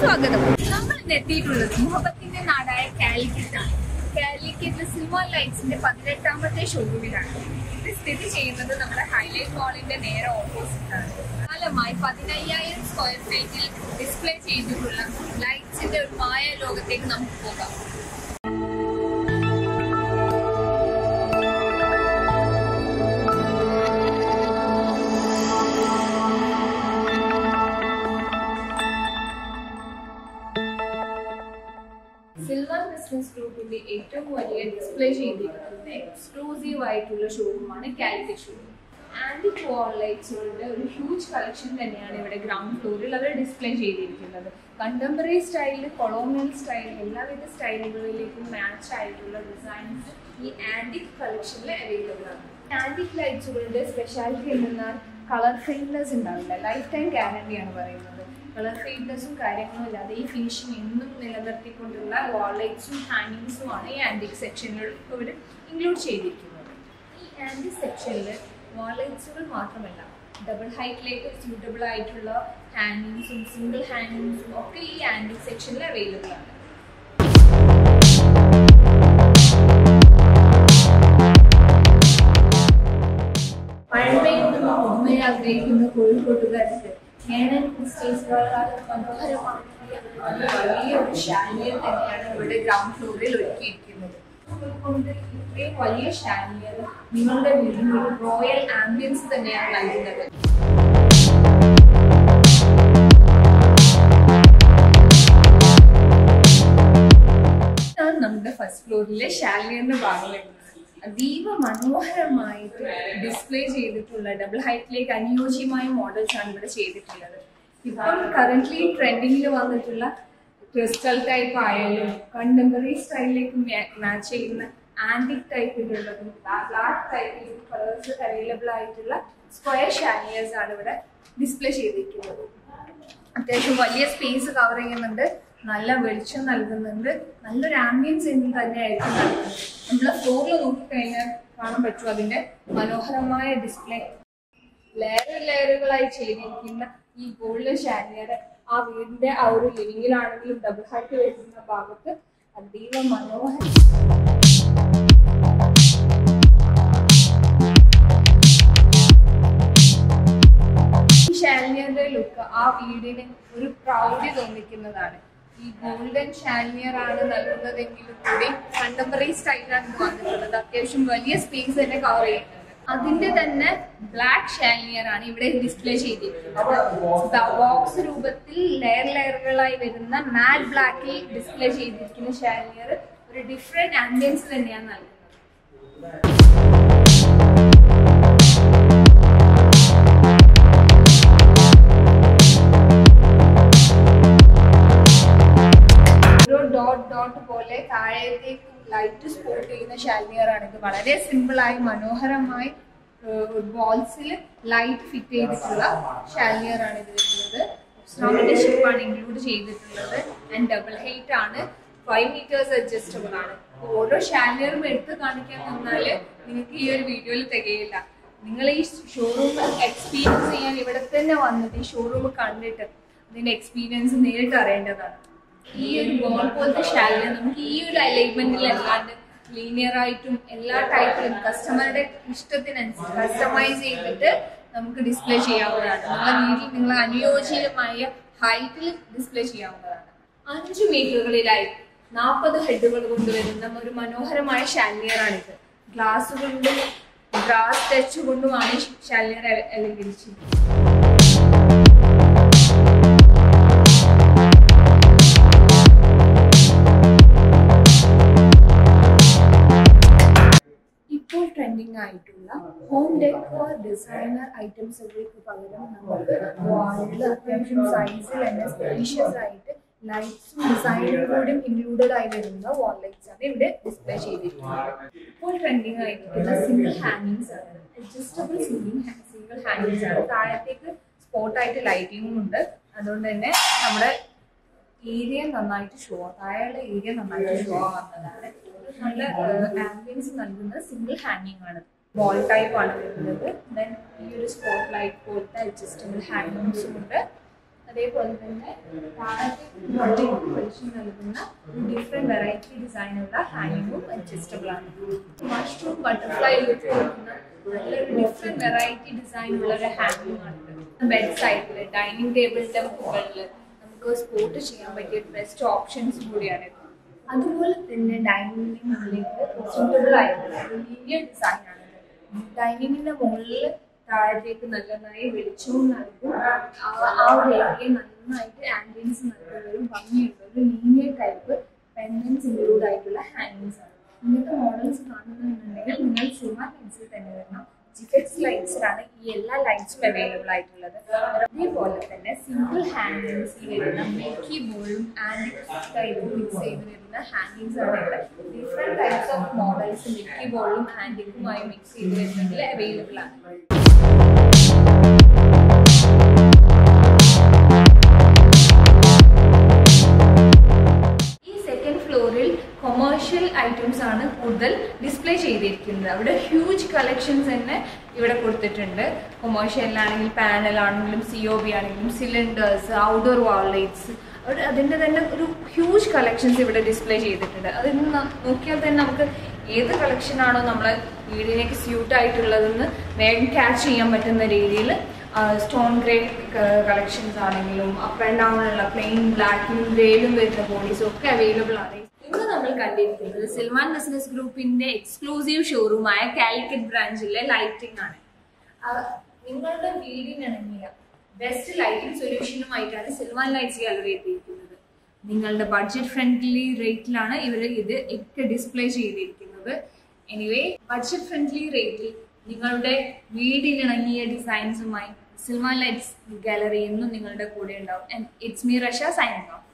സ്വാഗതം നമ്മൾ ഇന്ന് എത്തിയിട്ടുള്ളത് മുഹബത്തിന്റെ നാടായ കാലിക്കറ്റ് ആണ് കാലിക്കറ്റ് സിൽവർ ലൈറ്റ്സിന്റെ പതിനെട്ടാമത്തെ ഷോറൂമിലാണ് ഇത് സ്ഥിതി ചെയ്യുന്നത് നമ്മുടെ ഹൈലൈറ്റ് മാളിന്റെ നേരെ ഓപ്പോസിറ്റ് ആണ് കാലമായി പതിനയ്യായിരം സ്ക്വയർ ഫീറ്റിൽ ഡിസ്പ്ലേ ചെയ്തിട്ടുള്ള ലൈറ്റ്സിന്റെ ഒരു മായ ലോകത്തേക്ക് നമുക്ക് പോകാം സിൽവർ ബിസിനസ് ഗ്രൂപ്പിന്റെ ഏറ്റവും വലിയ ഡിസ്പ്ലേ ചെയ്തിരിക്കുന്ന എക്സ്ക്ലൂസീവ് ആയിട്ടുള്ള ഷോറൂമാണ് കാലിക്കറ്റ് ഷോറൂം ആന്റിക് വാൾ ലൈറ്റ്സുകളുടെ ഒരു ഹ്യൂജ് കളക്ഷൻ തന്നെയാണ് ഇവിടെ ഗ്രൗണ്ട് ഫ്ലോറിൽ അവർ ഡിസ്പ്ലേ ചെയ്തിരിക്കുന്നത് കണ്ടംപററി സ്റ്റൈലിൽ കൊളോണിയൽ സ്റ്റൈൽ എല്ലാവിധ സ്റ്റൈലുകളിലേക്കും മാച്ച് ആയിട്ടുള്ള ഡിസൈൻസ് ഈ ആന്റിക് കളക്ഷനിൽ അവൈലബിൾ ആണ് ആന്റിക് ലൈറ്റ്സുകളുടെ സ്പെഷ്യാലിറ്റി എന്തെന്നാൽ കളർ ഫെയിഡ്നെസ് ഉണ്ടാവില്ല ലൈഫ് ടൈം ഗ്യാരണ്ടിയാണ് പറയുന്നത് കളർ ഫെയ്ഡ്നെസ്സും കാര്യങ്ങളും ഇല്ലാതെ ഈ ഫിനിഷിങ് എന്നും നിലനിർത്തിക്കൊണ്ടുള്ള വാളൈറ്റ്സും ഹാങ്ങിങ്സുമാണ് ഈ ആൻറ്റിക് സെക്ഷനിൽ ഇവർ ഇൻക്ലൂഡ് ചെയ്തിരിക്കുന്നത് ഈ ആൻറ്റിക് സെക്ഷനിൽ വാളൈറ്റ്സുകൾ മാത്രമല്ല ഡബിൾ ഹൈറ്റിലേക്ക് സ്യൂട്ടബിൾ ആയിട്ടുള്ള ഹാങ്ങിങ്സും സിംഗിൾ ഹാങ്ങിങ്സും ഒക്കെ ഈ ആൻറ്റിക് സെക്ഷനിൽ അവൈലബിൾ ആണ് പഴമയിൽ നിന്ന് പുതുമയെ ആഗ്രഹിക്കുന്ന കോഴിക്കോട്ടുകാർക്ക് കേരള സ്റ്റേജുകളാൽ മനോഹരമാക്കിയ ഒരു വലിയൊരു ഷാനിയർ തന്നെയാണ് ഇവിടെ ഗ്രൗണ്ട് ഫ്ലോറിൽ ഒരുക്കിയിരിക്കുന്നത് കൊണ്ട് ഇത്രയും വലിയ ഷാനിയർ നിങ്ങളുടെ വീടിന് ഒരു റോയൽ ആംബിയൻസ് തന്നെയാണ് നൽകുന്നത് ഇതാണ് നമ്മുടെ ഫസ്റ്റ് ഫ്ലോറിലെ ഷാലിയറിന്റെ ഭാഗം അതീവ മനോഹരമായിട്ട് ഡിസ്പ്ലേ ചെയ്തിട്ടുള്ള ഡബിൾ ഹൈറ്റിലേക്ക് അനുയോജ്യമായ മോഡൽസ് ആണ് ഇവിടെ ചെയ്തിട്ടുള്ളത് ഇപ്പം കറന്റ്ലി ട്രെൻഡിങ്ങിൽ വന്നിട്ടുള്ള ക്രിസ്റ്റൽ ടൈപ്പ് ആയാലും കണ്ടംപററി സ്റ്റൈലിലേക്ക് മാച്ച് ചെയ്യുന്ന ആന്റിക് ടൈപ്പിലുള്ളതും ബ്ലാക്ക് ടൈപ്പിലും കളേഴ്സ് അവൈലബിൾ ആയിട്ടുള്ള സ്ക്വയർ ഷാനിയേഴ്സ് ആണ് ഇവിടെ ഡിസ്പ്ലേ ചെയ്തിരിക്കുന്നത് അത്യാവശ്യം വലിയ സ്പേസ് കവർ ചെയ്യുന്നുണ്ട് നല്ല വെളിച്ചം നൽകുന്നുണ്ട് നല്ലൊരു ആംബിയൻസ് എന്ന് തന്നെയായിരിക്കും നൽകുന്നത് നമ്മൾ ഫ്ലോറിൽ നോക്കിക്കഴിഞ്ഞാൽ കാണാൻ പറ്റും അതിന്റെ മനോഹരമായ ഡിസ്പ്ലേ ലെയർ ലെയറുകളായി ചെയ്തിരിക്കുന്ന ഈ ഗോൾഡൻ ഷാനിയർ ആ വീടിന്റെ ആ ഒരു ലിവിങ്ങിലാണെങ്കിലും ഡബിൾ ഹൈറ്റ് വരുന്ന ഭാഗത്ത് അതീവ മനോഹരം ഈ ഷാലിയറിന്റെ ലുക്ക് ആ വീടിന് ഒരു പ്രൗഢി തോന്നിക്കുന്നതാണ് ഈ ഗോൾഡൻ ഷാലിയർ ആണ് നൽകുന്നതെങ്കിലും കൂടി കണ്ടംപററി സ്റ്റൈലാണ് ഇത് വന്നിട്ടുള്ളത് അത്യാവശ്യം വലിയ സ്പേസ് തന്നെ കവർ ചെയ്യുന്നുണ്ട് അതിന്റെ തന്നെ ബ്ലാക്ക് ഷാലിയർ ആണ് ഇവിടെ ഡിസ്പ്ലേ ചെയ്തിരിക്കുന്നത് ബോക്സ് രൂപത്തിൽ ലെയർ ലെയറുകളായി വരുന്ന മാറ്റ് ബ്ലാക്കിൽ ഡിസ്പ്ലേ ചെയ്തിരിക്കുന്ന ഷാലിയർ ഒരു ഡിഫറെന്റ് ആംബിയൻസ് തന്നെയാണ് നൽകുന്നത് ഓരോ ഡോട്ട് ഡോട്ട് പോലെ താഴേക്ക് ലൈറ്റ് സ്പോട്ട് ചെയ്യുന്ന ഷാലിയർ ആണ് ഇത് വളരെ സിമ്പിൾ ആയി മനോഹരമായി ബോൾസിൽ ലൈറ്റ് ഫിറ്റ് ചെയ്തിട്ടുള്ള ഷാലിയർ ആണ് ഇത് വരുന്നത് എക്സ്ട്രാമിന്റെ ഷിപ്പാണ് ഇൻക്ലൂഡ് ചെയ്തിട്ടുള്ളത് ആൻഡ് ഡബിൾ ഹൈറ്റ് ആണ് ഫൈവ് മീറ്റേഴ്സ് അഡ്ജസ്റ്റബിൾ ആണ് അപ്പൊ ഓരോ ഷാലിയറും എടുത്ത് കാണിക്കാൻ നിന്നാല് നിങ്ങൾക്ക് ഈ ഒരു വീഡിയോയിൽ തികയില്ല നിങ്ങൾ ഈ ഷോറൂം എക്സ്പീരിയൻസ് ചെയ്യാൻ ഇവിടെ തന്നെ വന്നിട്ട് ഈ ഷോറൂം കണ്ടിട്ട് അതിന്റെ എക്സ്പീരിയൻസ് നേരിട്ട് അറിയേണ്ടതാണ് ഈ ഒരു ബോൾ പോലത്തെ ഷാലിന് നമുക്ക് ഈ ഒരു അലൈൻമെന്റിൽ അല്ലാണ്ട് ലീനിയർ ആയിട്ടും എല്ലാ ടൈപ്പിലും കസ്റ്റമറുടെ ഇഷ്ടത്തിനനുസരിച്ച് കസ്റ്റമൈസ് ചെയ്തിട്ട് നമുക്ക് ഡിസ്പ്ലേ ചെയ്യാവുന്നതാണ് നിങ്ങളെ വീട്ടിൽ നിങ്ങൾ അനുയോജ്യമായ ഹൈറ്റിൽ ഡിസ്പ്ലേ ചെയ്യാവുന്നതാണ് അഞ്ചു മീറ്ററുകളിലായി നാൽപ്പത് ഹെഡുകൾ കൊണ്ടുവരുന്ന ഒരു മനോഹരമായ ഷാലിയറാണിത് ഗ്ലാസ് കൊണ്ടും ഗ്രാസ് ടച്ച് കൊണ്ടുമാണ് ഷാലിയർ അലങ്കരിച്ചിരിക്കുന്നത് ഇപ്പോൾ ട്രെൻഡിങ് ആയിട്ടുള്ള ഹോം ഡെക്കോർ ഡിസൈനർ ഐറ്റംസുകൾക്ക് പകരം നമുക്ക് വാളിൽ അത്യാവശ്യം സൈസിൽ തന്നെ സ്പേഷ്യസ് ആയിട്ട് ലൈറ്റ്സും ഡിസൈനും കൂടി ഇൻക്ലൂഡഡ് ആയി വരുന്ന വാൾ ലൈറ്റ്സ് ആണ് ഇവിടെ ഡിസ്പ്ലേ ചെയ്തിരിക്കുന്നത് ഇപ്പോൾ ട്രെൻഡിങ് ആയിട്ടുള്ള സിംഗിൾ ഹാങ്ങിങ്സ് ആണ് അഡ്ജസ്റ്റബിൾ സിംഗിങ് സിംഗിൾ ഹാങ്ങിങ്സ് ആണ് താഴത്തേക്ക് സ്പോട്ടായിട്ട് ലൈറ്റിംഗും ഉണ്ട് അതുകൊണ്ട് തന്നെ നമ്മുടെ ഏരിയ നന്നായിട്ട് ഷോ താഴെയുള്ള ഏരിയ നന്നായിട്ട് ഷോ ആവുന്നതാണ് നല്ല ആംബിയൻസ് നൽകുന്ന സിംഗിൾ ഹാങ്ങിങ് ആണ് ബോൾ ടൈപ്പ് ആണ് വരുന്നത് ദെൻ ഈ ഒരു സ്പോട്ട് ലൈറ്റ് പോലത്തെ അഡ്ജസ്റ്റബിൾ ഹാങ്ങിങ്സും ഉണ്ട് അതേപോലെ തന്നെ താഴത്തെ മുകളിലേക്ക് വെളിച്ചം നൽകുന്ന ഒരു ഡിഫറെന്റ് വെറൈറ്റി ഡിസൈനുള്ള ഹാങ്ങിങ്ങും അഡ്ജസ്റ്റബിൾ ആണ് മഷ്റൂം ബട്ടർഫ്ലൈ വെച്ച് കൊടുക്കുന്ന നല്ലൊരു ഡിഫറെന്റ് വെറൈറ്റി ഡിസൈൻ ഉള്ള ഒരു ഹാങ്ങിങ് ആണ് ബെഡ് സൈഡിൽ ഡൈനിങ് ടേബിളിന്റെ മുകളിൽ നമുക്ക് സ്പോട്ട് ചെയ്യാൻ പറ്റിയ ബെസ്റ്റ് ഓപ്ഷൻസ് കൂടിയാണ് ഇത് അതുപോലെ തന്നെ ഡൈനിങ്ങിന്റെ മുകളിലേക്ക് സൂട്ടബിൾ ആയിട്ടുള്ള വലിയ ഡിസൈൻ ആണ് ഡൈനിങ്ങിന്റെ മുകളിൽ താഴത്തേക്ക് നല്ലതായി വെളിച്ചവും നൽകും ആ- ആ ഒരു ഏരിയ നന്നായിട്ട് ആംബിയൻസ് നൽകുന്ന ഒരു ഭംഗിയുള്ള ഒരു ലീനിയർ ടൈപ്പ് പെൻഡൻസ് ഇൻക്ലൂഡ് ആയിട്ടുള്ള ഹാങ്ങിങ്സ് ആണ് ഇങ്ങനത്തെ മോഡൽസ് കാണുന്നുണ്ടെങ്കിൽ നിങ്ങൾ സിനിമ ലെൻസിൽ തന്നെ വരണം ജിഫെക്സ് ലൈൻസിലാണ് ഈ എല്ലാ ലൈൻസും അവൈലബിൾ ആയിട്ടുള്ളത് അതേപോലെ തന്നെ സിംഗിൾ ഹാങ്ങിങ്സിൽ വരുന്ന മിൽക്കി ബോളും ആൻഡ് ടൈപ്പും മിക്സ് ചെയ്ത് വരുന്ന ഹാങ്ങിങ്സ് ആണ് ഇവിടെ different types of models milky ബോളും ആൻഡിക്കുമായി മിക്സ് ചെയ്ത് വരുന്നതിൽ അവൈലബിൾ ആണ് ഈ സെക്കൻഡ് ഫ്ലോറിൽ കൊമേഴ്ഷ്യൽ ഐറ്റംസ് ആണ് കൂടുതൽ ഡിസ്പ്ലേ ചെയ്തിരിക്കുന്നത് അവിടെ ഹ്യൂജ് കളക്ഷൻസ് തന്നെ ഇവിടെ കൊടുത്തിട്ടുണ്ട് കൊമേഴ്ഷ്യലിലാണെങ്കിൽ പാനൽ ആണെങ്കിലും സി ഒ ബി ആണെങ്കിലും സിലിണ്ടേഴ്സ് ഔട്ട്ഡോർ വാൾ ലൈറ്റ്സ് അവിടെ അതിൻ്റെ തന്നെ ഒരു ഹ്യൂജ് കളക്ഷൻസ് ഇവിടെ ഡിസ്പ്ലേ ചെയ്തിട്ടുണ്ട് അതിൽ നിന്ന് നോക്കിയാൽ തന്നെ നമുക്ക് ഏത് കളക്ഷനാണോ നമ്മളെ വീടിനേക്ക് സ്യൂട്ട് ആയിട്ടുള്ളതെന്ന് വേഗം ക്യാച്ച് ചെയ്യാൻ പറ്റുന്ന രീതിയിൽ സ്റ്റോൺ ഗ്രേ കളക്ഷൻസ് ആണെങ്കിലും അപ്പ് ആൻഡ് ഡൗൺ ഉള്ള പ്ലെയിൻ ബ്ലാക്കും ഗ്രേയിലും വരുന്ന ബോഡീസും ഒക്കെ അവൈലബിൾ ആണ് ഇന്ന് നമ്മൾ കണ്ടിരിക്കുന്നത് സിൽമാൻ ബിസിനസ് ഗ്രൂപ്പിന്റെ എക്സ്ക്ലൂസീവ് ഷോറൂമായ കാലിക്കറ്റ് ബ്രാഞ്ചിലെ ലൈറ്റിംഗ് ആണ് ആ, നിങ്ങളുടെ വീടിനിണങ്ങിയ ബെസ്റ്റ് ലൈറ്റിംഗ് സൊല്യൂഷനുമായിട്ടാണ് സിൽമാൻ ലൈറ്റ്സ് ഗാലറി എത്തിയിരിക്കുന്നത് നിങ്ങളുടെ ബഡ്ജറ്റ് ഫ്രണ്ട്ലി റേറ്റിലാണ് ഇവർ ഇത് ഒക്കെ ഡിസ്പ്ലേ ചെയ്തിരിക്കുന്നത് എനിവേ ബഡ്ജറ്റ് ഫ്രണ്ട്ലി റേറ്റിൽ നിങ്ങളുടെ വീടിനിണങ്ങിയ ഡിസൈൻസുമായി സിൽമാൻ ലൈറ്റ്സ് ഗാലറി എന്നും നിങ്ങളുടെ കൂടെ ഉണ്ടാവും it's me Rasha signing of